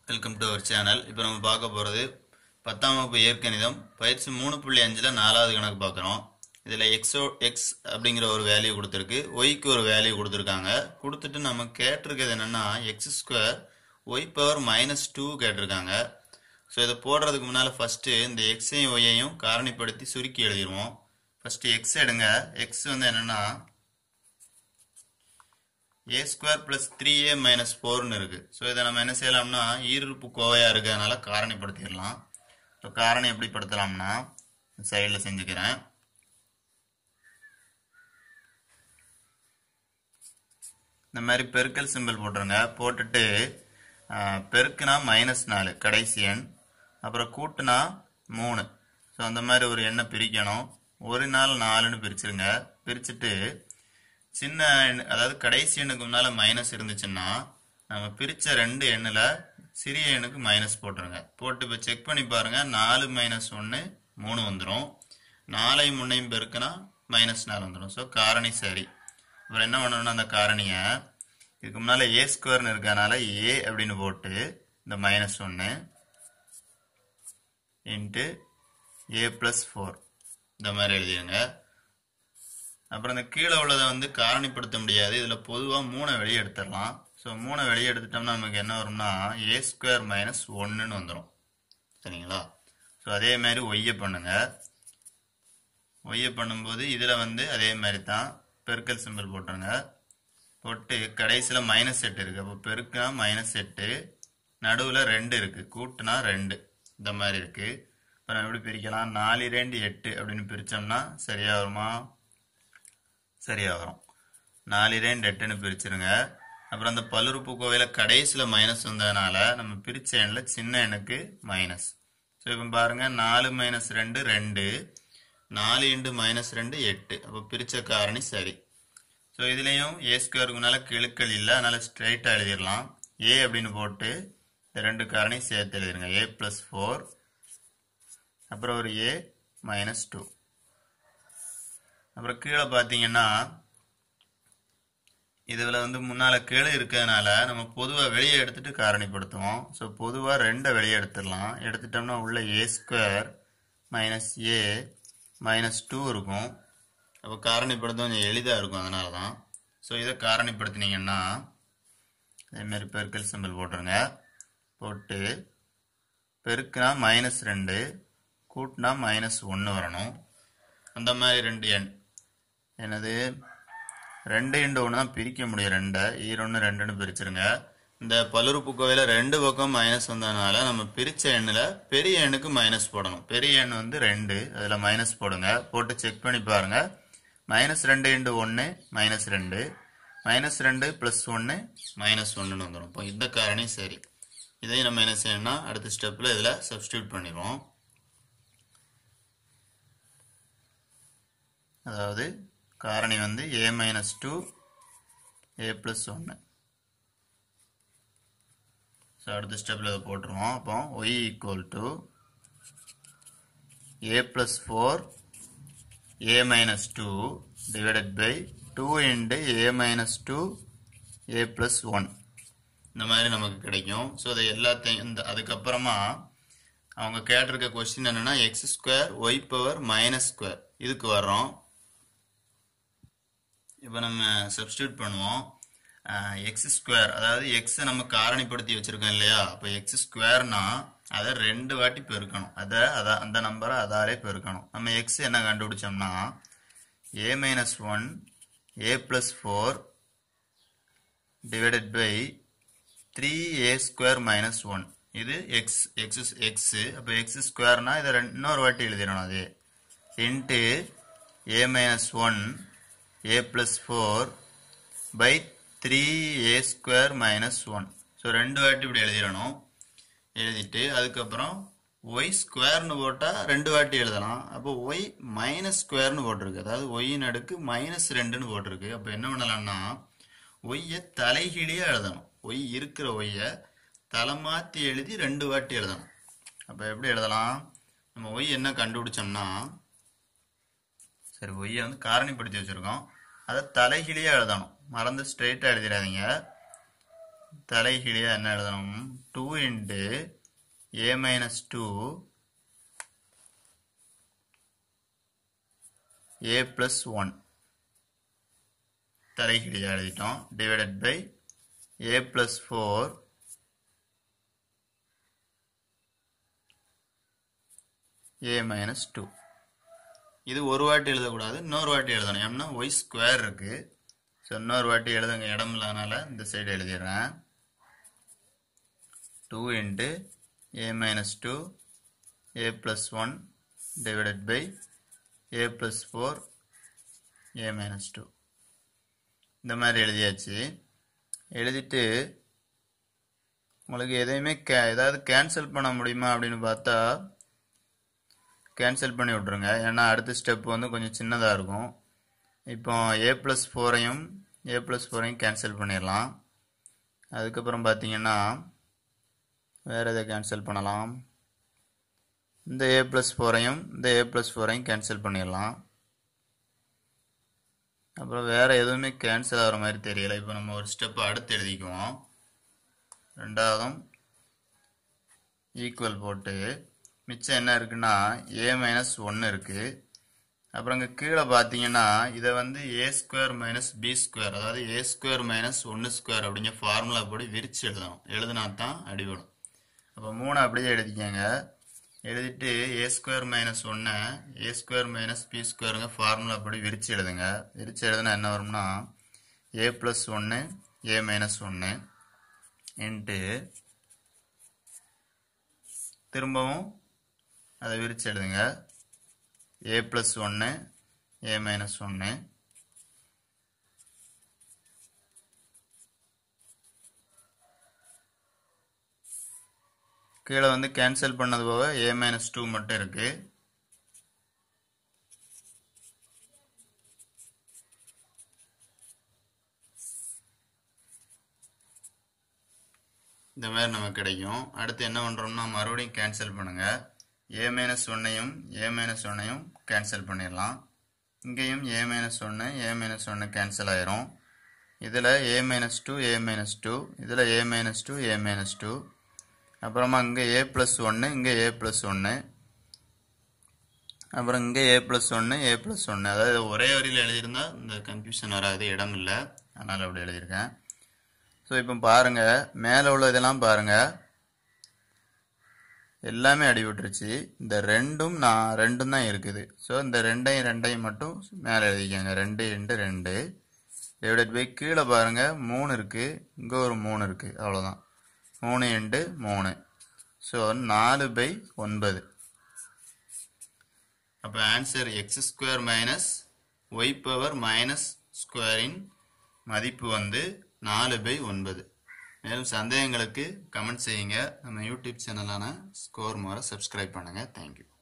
welcome to our channel இப்போ நம்ம பார்க்க போகிறது பத்தாம் வகுப்பு இயற்கணிதம் பயிற்சி மூணு புள்ளி அஞ்சில் நாலாவது கணக்கு பார்க்குறோம் இதில் எக்ஸோ எக்ஸ் அப்படிங்கிற ஒரு வேல்யூ கொடுத்துருக்கு ஒய்க்கு ஒரு வேல்யூ கொடுத்துருக்காங்க கொடுத்துட்டு நம்ம கேட்டிருக்கிறது என்னென்னா X square Y power minus two கேட்டிருக்காங்க ஸோ இதை போடுறதுக்கு முன்னால் ஃபஸ்ட்டு இந்த எக்ஸையும் ஒய்யையும் காரணிப்படுத்தி சுருக்கி எழுதிடுவோம் ஃபஸ்ட்டு எக்ஸ் எடுங்க எக்ஸ் வந்து என்னென்னா A square plus three A minus ஃபோர்னு இருக்கு ஸோ இதை நம்ம என்ன செய்யலாம்னா ஈருறுப்பு கோவையாக இருக்கிறதுனால காரணிப்படுத்திடலாம் ஸோ காரணி எப்படி படுத்தலாம்னா சைடில் செஞ்சுக்கிறேன் இந்த மாதிரி பெருக்கல் சிம்பிள் போட்டுருங்க போட்டுட்டு ஆஹ், பெருக்குனா மைனஸ் நாலு கடைசி எண் அப்புறம் கூட்டுனா மூணு ஸோ அந்த மாதிரி ஒரு எண்ணை பிரிக்கணும் ஒரு நாள் நாலுன்னு பிரிச்சிருங்க பிரிச்சுட்டு சின்ன எண் அதாவது கடைசி எண்ணுக்கு முன்னால மைனஸ் இருந்துச்சுன்னா நம்ம பிரிச்ச ரெண்டு எண்ணில் சிறிய எண்ணுக்கு மைனஸ் போட்டுருங்க போட்டு இப்போ செக் பண்ணி பாருங்க நாலு மைனஸ் ஒன்று மூணு வந்துடும் நாலையும் முன்னையும் பெருக்குனா மைனஸ் நாலு வந்துடும் ஸோ காரணி சரி அப்புறம் என்ன பண்ணணும்னா அந்த காரணியை இதுக்கு முன்னால் ஏ ஸ்கொயர்னு இருக்கனால ஏ அப்படின்னு போட்டு இந்த மைனஸ் ஒன்று இன்ட்டு ஏ ப்ளஸ் ஃபோர் இந்த மாதிரி எழுதிடுங்க அப்புறம் இந்த கீழே உள்ளதை வந்து காரணிப்படுத்த முடியாது இதில் பொதுவாக மூணை வெளியே எடுத்துடலாம் ஸோ மூணை வெளியே எடுத்துட்டோம்னா நமக்கு என்ன வரும்னா ஏ ஸ்கொயர் மைனஸ் ஒன்றுன்னு வந்துடும் சரிங்களா ஸோ அதே மாதிரி ஒய்யை பண்ணுங்க ஒய்யை பண்ணும்போது இதில் வந்து அதே மாதிரி தான் பெருக்கல் சிம்பிள் போட்டுருங்க போட்டு கடைசியில் மைனஸ் எட்டு இருக்குது அப்போ பெருக்குனா மைனஸ் எட்டு நடுவில் ரெண்டு இருக்குது கூட்டுனா ரெண்டு இந்த மாதிரி இருக்குது இப்போ நம்ம எப்படி பிரிக்கலாம் நாலு ரெண்டு எட்டு அப்படின்னு பிரித்தோம்னா சரியாக வருமா சரியா வரும் நாலு ரெண்டு எட்டுன்னு பிரிச்சிருங்க அப்புறம் அந்த பல்லுறுப்பு கோவையில் கடைசியில் மைனஸ் வந்ததுனால நம்ம பிரிச்ச எண்ணில் சின்ன எண்ணுக்கு மைனஸ் ஸோ இப்போ பாருங்க நாலு மைனஸ் ரெண்டு ரெண்டு நாலு இன்டு மைனஸ் ரெண்டு எட்டு அப்போ பிரிச்ச காரணி சரி ஸோ இதுலேயும் ஏ ஸ்கொயருக்கு முன்னால் கிழுக்கள் இல்லை அதனால ஸ்ட்ரைட்டாக எழுதிடலாம் ஏ அப்படின்னு போட்டு இந்த ரெண்டு காரணி சேர்த்து எழுதிருங்க ஏ ப்ளஸ் ஃபோர் அப்புறம் ஒரு ஏ மைனஸ் டூ அப்புறம் கீழே பார்த்தீங்கன்னா இதில் வந்து முன்னால் கீழே இருக்கிறதுனால நம்ம பொதுவாக வெளியே எடுத்துட்டு காரணிப்படுத்துவோம் ஸோ பொதுவாக ரெண்டை வெளியே எடுத்துடலாம் எடுத்துட்டோம்னா உள்ள A square minus A minus two இருக்கும் அப்போ காரணிப்படுத்த கொஞ்சம் எளிதாக இருக்கும் அதனால தான் ஸோ இதை காரணிப்படுத்தினீங்கன்னா அதேமாரி பெருக்கல் சிம்பிள் போட்டுருங்க போட்டு பெருக்குனா மைனஸ் ரெண்டு கூட்டினா மைனஸ் ஒன்று வரணும் அந்த மாதிரி ரெண்டு எண் என்னது ரெண்டு இண்டு ஒன்று தான் பிரிக்க முடியும் ரெண்டை ஈரொன்று ரெண்டுன்னு பிரிச்சிருங்க இந்த பல்லுறுப்பு கோவையில் ரெண்டு பக்கம் மைனஸ் வந்ததுனால நம்ம பிரித்த எண்ணில் பெரிய எண்ணுக்கு மைனஸ் போடணும் பெரிய எண் வந்து ரெண்டு அதில் மைனஸ் போடுங்க போட்டு செக் பண்ணி பாருங்க மைனஸ் ரெண்டு இண்டு ஒன்று மைனஸ் ரெண்டு மைனஸ் ரெண்டு ப்ளஸ் ஒன்று மைனஸ் ஒன்றுன்னு வந்துடும் இப்போ இந்த காரணி சரி இதையும் நம்ம என்ன செய்யணும்னா அடுத்த ஸ்டெப்பில் இதில் சப்ஸ்டியூட் பண்ணிடுவோம் அதாவது காரணி வந்து A minus two A plus ஒன்று ஸோ அடுத்த ஸ்டெப்பில் இதை போட்டுருவோம் அப்போ Y equal to A plus four A minus two divided by two into A minus two A plus one இந்த மாதிரி நமக்கு கிடைக்கும் ஸோ அதை எல்லாத்தையும் இந்த அதுக்கப்புறமா அவங்க கேட்டிருக்க கொஸ்டின் என்னன்னா X square Y power minus square இதுக்கு வர்றோம் இப்போ நம்ம சப்ஸ்டியூட் பண்ணுவோம் எக்ஸ் ஸ்கொயர் அதாவது எக்ஸை நம்ம காரணிப்படுத்தி வச்சுருக்கோம் இல்லையா அப்போ எக்ஸ் ஸ்கொயர்னா அதை ரெண்டு வாட்டி பெருக்கணும் அதை அதை அந்த நம்பரை அதாலே பெருக்கணும் நம்ம எக்ஸ் என்ன கண்டுபிடிச்சோம்னா A minus one A plus four divided by three A square minus one இது எக்ஸ் எக்ஸ் எக்ஸு அப்போ எக்ஸ் ஸ்கொயர்னா இதை ரெண்டு இன்னொரு வாட்டி எழுதிடணும் அது into A minus one A plus four by three A square minus one so ரெண்டு வாட்டி இப்படி எழுதிடணும் எழுதிட்டு அதுக்கப்புறம் ஒய் ஸ்கொயர்னு போட்டால் ரெண்டு வாட்டி எழுதலாம் அப்போ ஒய் மைனஸ் ஸ்கொயர்னு போட்டிருக்கு அதாவது ஒய்யின் அடுக்கு மைனஸ் ரெண்டுன்னு போட்டிருக்கு அப்போ என்ன பண்ணலாம்னா ஒய்யை தலைகீழியாக எழுதணும் ஒய் இருக்கிற ஒய்யை தலை மாற்றி எழுதி ரெண்டு வாட்டி எழுதணும் அப்போ எப்படி எழுதலாம் நம்ம ஒய் என்ன கண்டுபிடிச்சோம்னா சரி ஒய்யை வந்து காரணிப்படுத்தி வச்சுருக்கோம் அதை தலைகீழியாக எழுதணும் மறந்து ஸ்ட்ரெயிட்டாக எழுதிடாதீங்க தலைகீழியாக என்ன எழுதணும் two into A minus two A plus one தலைகீழியாக எழுதிட்டோம் divided by A plus four A minus two இது ஒரு வாட்டி எழுதக்கூடாது இன்னொரு வாட்டி எழுதணும் ஏன்னா ஒய் ஸ்கொயர் இருக்கு ஸோ இன்னொரு வாட்டி எழுதுங்க இடம் இல்லாதனால இந்த சைடு எழுதிடுறேன் two into A minus two A plus one divided by A plus four A minus two இந்த மாதிரி எழுதியாச்சு எழுதிட்டு உங்களுக்கு எதையுமே கே ஏதாவது கேன்சல் பண்ண முடியுமா அப்படின்னு பார்த்தா கேன்சல் பண்ணி விட்ருங்க ஏன்னா அடுத்த ஸ்டெப் வந்து கொஞ்சம் சின்னதாக இருக்கும் இப்போ ஏ ப்ளஸ் ஃபோரையும் ஏ ப்ளஸ் ஃபோரையும் கேன்சல் பண்ணிடலாம் அதுக்கப்புறம் பார்த்தீங்கன்னா வேறு எதை கேன்சல் பண்ணலாம் இந்த ஏ ப்ளஸ் ஃபோரையும் இந்த ஏ ப்ளஸ் ஃபோரையும் கேன்சல் பண்ணிடலாம் அப்புறம் வேறு எதுவுமே கேன்சல் ஆகிற மாதிரி தெரியல இப்போ நம்ம ஒரு ஸ்டெப் அடுத்து எழுதிக்குவோம் ரெண்டாவதும் ஈக்குவல் போட்டு மிச்சம் என்ன இருக்குன்னா ஏ மைனஸ் ஒன்று இருக்குது அப்புறம் இங்கே கீழே பார்த்தீங்கன்னா இதை வந்து A square minus B square அதாவது ஏ ஸ்கொயர் மைனஸ் ஒன்று ஸ்கொயர் அப்படிங்கிற ஃபார்முலா படி விரிச்சு எழுதணும் எழுதினா தான் அடிபடும் அப்போ மூணு அப்படியே எழுதிக்கங்க எழுதிட்டு ஏ ஸ்கொயர் மைனஸ் ஒன்று ஏ ஸ்கொயர் மைனஸ் பி ஸ்கொயருங்க ஃபார்முலா படி விரிச்சு எழுதுங்க விரிச்சு எழுதுனா என்ன வரும்னா ஏ ப்ளஸ் ஒன்று ஏ மைனஸ் ஒன்று இன்ட்டு திரும்பவும் அதை விரிச்சு எழுதுங்க ஏ ப்ளஸ் ஒன்று ஏ மைனஸ் ஒன்று கீழே வந்து கேன்சல் பண்ணது போக ஏ மைனஸ் டூ மட்டும் இருக்கு இந்த மாதிரி நமக்கு கிடைக்கும் அடுத்து என்ன பண்ணுறோம்னா மறுபடியும் கேன்சல் பண்ணுங்க ஏ மைனஸ் ஒன்னையும் ஏ மைனஸ் ஒன்னையும் கேன்சல் பண்ணிடலாம் இங்கேயும் ஏ மைனஸ் ஒன்று ஏ மைனஸ் ஒன்று கேன்சல் ஆயிரும் இதில் A minus two A minus two இதில் A minus two A minus two அப்புறமா இங்கே ஏ ப்ளஸ் ஒன்று இங்கே ஏ ப்ளஸ் ஒன்று அப்புறம் இங்கே ஏ ப்ளஸ் ஒன்று ஏ ப்ளஸ் ஒன்று அதாவது ஒரே வரியில் எழுதியிருந்தா இந்த கன்ஃபியூஷன் வராது இடம் இல்லை அதனால் அப்படி எழுதியிருக்கேன் ஸோ இப்போ பாருங்கள் மேலே உள்ள இதெல்லாம் பாருங்கள் எல்லாமே அடி விட்டுருச்சு இந்த ரெண்டும் நான் ரெண்டும் தான் இருக்குது ஸோ இந்த ரெண்டையும் ரெண்டையும் மட்டும் மேலே எழுதிக்கோங்க ரெண்டு இன்ட்டு ரெண்டு டிவைடட் பை கீழே பாருங்கள் மூணு இருக்குது இங்கே ஒரு மூணு இருக்குது அவ்வளோதான் மூணு இன்ட்டு மூணு ஸோ நாலு பை ஒன்பது அப்போ answer X square minus Y power minus ஸ்கொயரின் மதிப்பு வந்து நாலு பை ஒன்பது மேலும் சந்தேகங்களுக்கு கமெண்ட் செய்யுங்க நம்ம யூடியூப் சேனலான ஸ்கோர் முறை சப்ஸ்கிரைப் பண்ணுங்கள் தேங்க்யூ